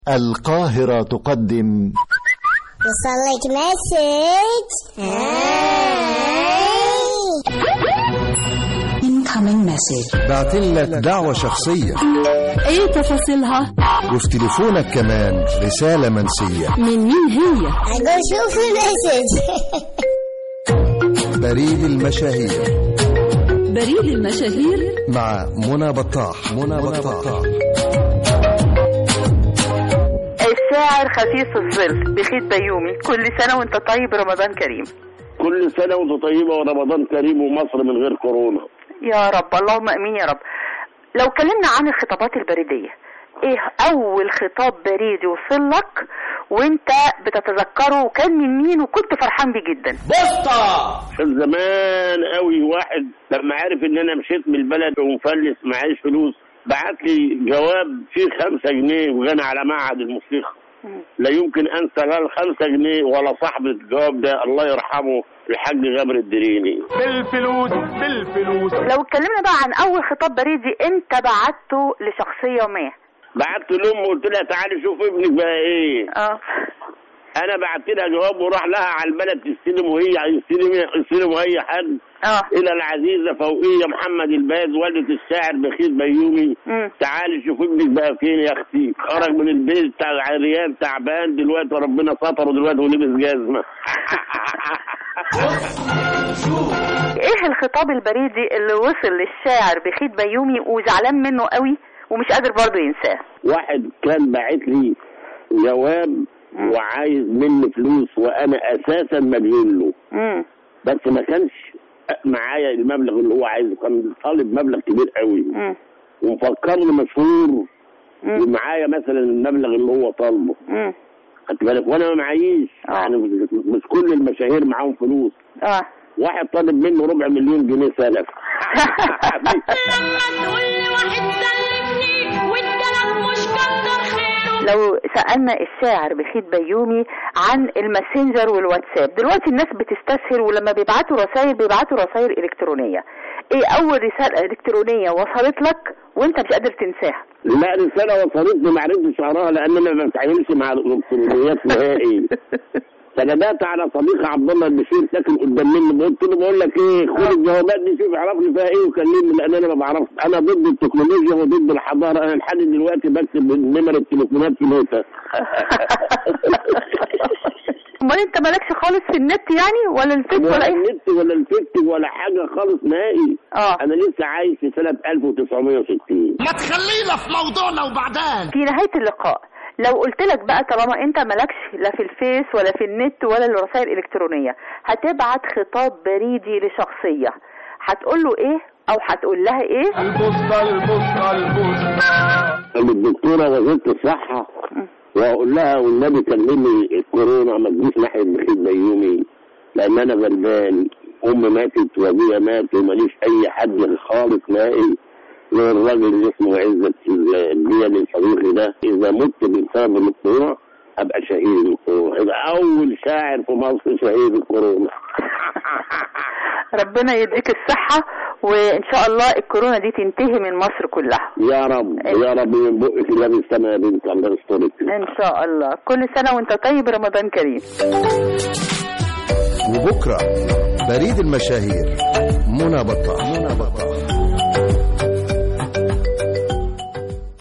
القاهرة تقدم وصلك مسج incoming message بعتين لك دعوة شخصية ايه تفاصيلها وفي تليفونك كمان رسالة منسية من مين هي اقول شوف المسج بريد المشاهير بريد المشاهير مع منى بطاح منى بطاح الشاعر خفيف الظل بخيت بيومي كل سنة وانت طيب رمضان كريم كل سنة وانت طيبة ورمضان كريم ومصر من غير كورونا يا رب اللهم امين يا رب لو اتكلمنا عن الخطابات البريدية ايه اول خطاب بريدي وصل لك وانت بتتذكره وكان من مين وكنت فرحان بيه جدا كان زمان قوي واحد لما عرف ان انا مشيت من البلد ومفلس معيش فلوس بعت لي جواب فيه خمسة جنيه وغنى على معهد الموسيقى لا يمكن انسى لا الخمسة جنيه ولا صاحب الجواب ده الله يرحمه الحاج غامر الدريني بالفلوس بالفلوس لو اتكلمنا بقى عن اول خطاب بريدي انت بعته لشخصية ما بعت لامي وقلت لها تعالي شوف ابنك بقى ايه اه انا بعت لها جواب وراح لها على البلد تستلم وهي يستلم يستلم اي حد اه الى العزيزه فوقيه محمد الباز والده الشاعر بخيت بيومي مم. تعالي شوف ابنك بقى فين يا اختي خرج من البيت بتاع العريان تعبان دلوقتي ربنا ستره دلوقتي ولبس جزمه ايه الخطاب البريدي اللي وصل للشاعر بخيت بيومي وزعلان منه قوي ومش قادر برضه ينساه واحد كان باعت لي جواب وعايز مني فلوس وانا اساسا مدين له امم بس ما كانش معايا المبلغ اللي هو عايزه كان طالب مبلغ كبير قوي امم ومفكرني مشهور مم. ومعايا مثلا المبلغ اللي هو طالبه امم خدت بالك وانا ما معيش آه. يعني مش- مش كل المشاهير معاهم فلوس اه واحد طالب منه ربع مليون جنيه سلف لو سألنا الشاعر بخيت بيومي عن الماسنجر والواتساب دلوقتي الناس بتستسهل ولما بيبعتوا رسائل بيبعتوا رسائل إلكترونية ايه أول رسالة إلكترونية وصلت لك وانت مش قادر تنساها لا رساله وصلتني ما عرفتش اقراها لان انا ما بتعاملش مع الالكترونيات نهائي سندات على صديقي عبد الله البشير ساكن قدام مني قلت له بقول لك ايه خد الجوابات دي شوف عرفني فيها ايه وكلمني لان انا ما بعرفش انا ضد التكنولوجيا وضد الحضاره انا لحد دلوقتي بكتب نمر التليفونات في نوتة امال انت مالكش خالص في النت يعني ولا الفيس ولا ولا اي النت ولا الفيست ولا حاجه خالص نهائي اه انا لسه عايش في سنه 1960 ما تخلينا في موضوعنا وبعدين في نهاية اللقاء لو قلت لك بقى طالما انت مالكش لا في الفيس ولا في النت ولا الرسائل الالكترونية هتبعت خطاب بريدي لشخصية هتقول له ايه او هتقول لها ايه البوسطة البوسطة البوسطة الدكتوره وزيره الصحه واقول لها والنبي كلمني الكورونا ما تجيش ناحيه بخيت بيومي لان انا غلبان امي ماتت وابويا مات وماليش اي حد خالص نائي غير الراجل اللي اسمه عزت البيلي صديقي ده اذا مت بسبب الكورونا ابقى شهيد الكورونا يبقى اول شاعر في مصر شهيد الكورونا ربنا يديك الصحة وان شاء الله الكورونا دي تنتهي من مصر كلها يا رب يا رب من بقك لا بالسما يا بنت الله يسترك ان شاء الله كل سنة وانت طيب رمضان كريم وبكرة بريد المشاهير منى بطاح منى بطاح